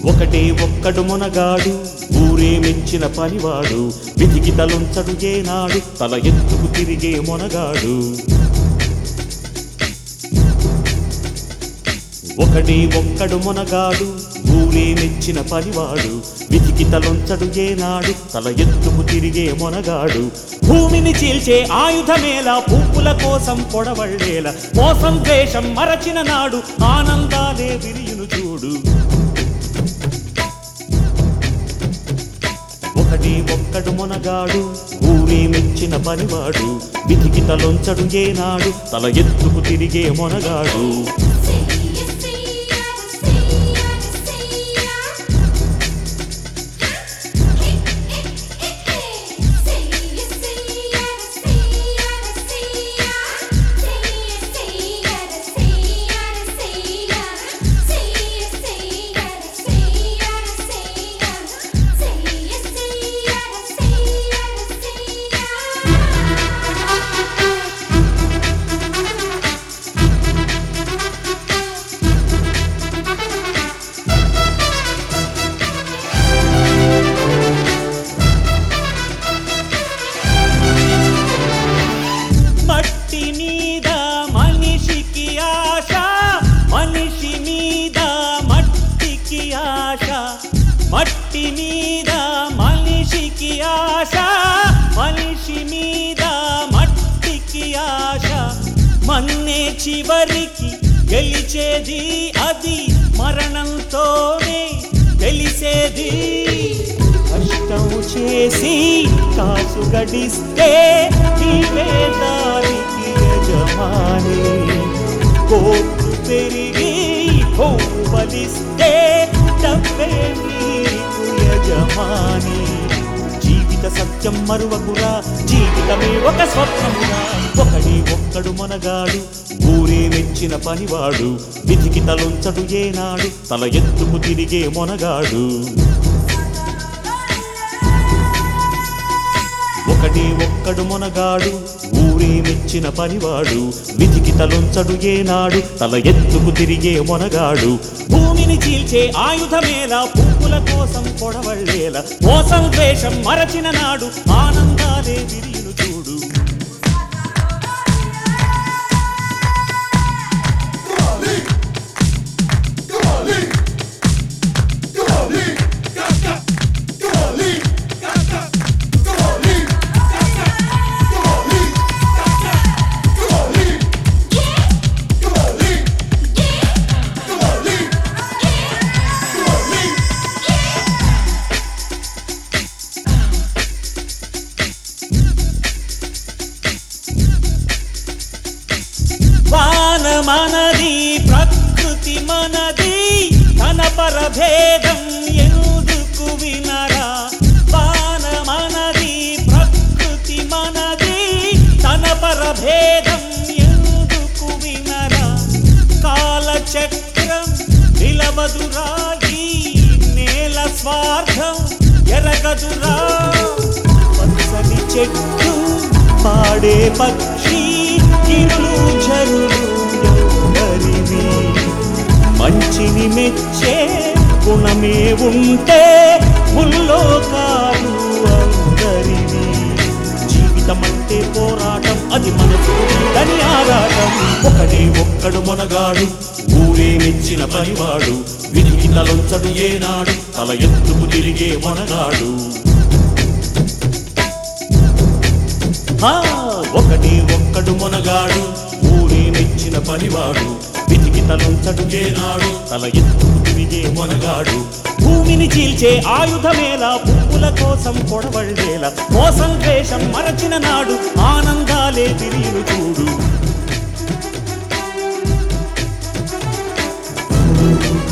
ఒకటే ఒక్కడు మునగాడు ఊరే మెచ్చిన పనివాడు విధికి తలుంచడు ఏనాడు తల ఎత్తుకు తిరిగే మునగాడు ఒకడే ఒక్కడు మునగాడు ఊరే మెచ్చిన పనివాడు విధికి తలొంచడు ఏనాడు తల ఎత్తుకు తిరిగే మొనగాడు భూమిని చీల్చే ఆయుధమేలా పువ్వుల కోసం పొడవళ్ళేల మోసం ద్వేషం మరచిన నాడు ఆనందాలే విరియును చూడు ఒకటి ఒక్కడు మునగాడు ఊరే మెచ్చిన పనివాడు విధికి తలొంచడు ఏనాడు తల ఎత్తుకు తిరిగే మొనగాడు మట్టి మీద మనిషికి ఆశ మనిషి మీద మట్టికి ఆశ మట్టి మీద మనిషికి ఆశ మనిషి మీద మట్టికి ఆశ మన్నే చివరికి గెలిచేది అది మరణంతోనే తెలిసేది కష్టం చేసి కాసు గడిస్తే నీవే దానికి యజమాని కోర్టు పెరిగి కొవ్వు బలిస్తే డబ్బే నీకు యజమాని జీవిత సత్యం మరువకురా జీవితమే ఒక స్వప్నమురా ఒకడి ఒక్కడు మనగాడు ఊరే మెచ్చిన పనివాడు విధికి తలొంచడు ఏనాడు తల ఎత్తుకు తిరిగే మొనగాడు ఒకటి ఒక్కడు మొనగాడు ఊరే మెచ్చిన పనివాడు విధికి తలొంచడు ఏనాడు తల ఎత్తుకు తిరిగే మొనగాడు భూమిని చీల్చే ఆయుధమేలా పువ్వుల కోసం పొడవళ్ళేల మోసం ద్వేషం మరచిన నాడు ఆనందాలే విరియును చూడు వాన మనది ప్రకృతి మనది తన పరభేదం ఎందుకు వినరా వాన మనది ప్రకృతి మనది తన పరభేదం ఎందుకు వినరా కాలచక్రం నిలవదురా ఈ నేల స్వార్థం ఎరగదురా పచ్చని చెట్టు పాడే పక్షి ఇరులు జరులు ఎవరివి మంచిని మెచ్చే గుణమే ఉంటే ముల్లోకాలు అందరివి జీవితం అంటే పోరాటం అది మనసు అని ఆరాటం ఒకడే ఒక్కడు మొనగాడు ఊరే మెచ్చిన పనివాడు విధికి తలొంచడు ఏనాడు తల ఎత్తుకు తిరిగే మొనగాడు ఆ, ఒకటి ఒక్కడు మొనగాడు ఊరే మెచ్చిన పనివాడు విధికి తలంచడు ఏనాడు తల ఎత్తుకు తిరిగే మొనగాడు భూమిని చీల్చే ఆయుధమేలా పువ్వుల కోసం పొడవళ్ళేలా మోసం ద్వేషం మరచిన నాడు ఆనందాలే తిరిగి చూడు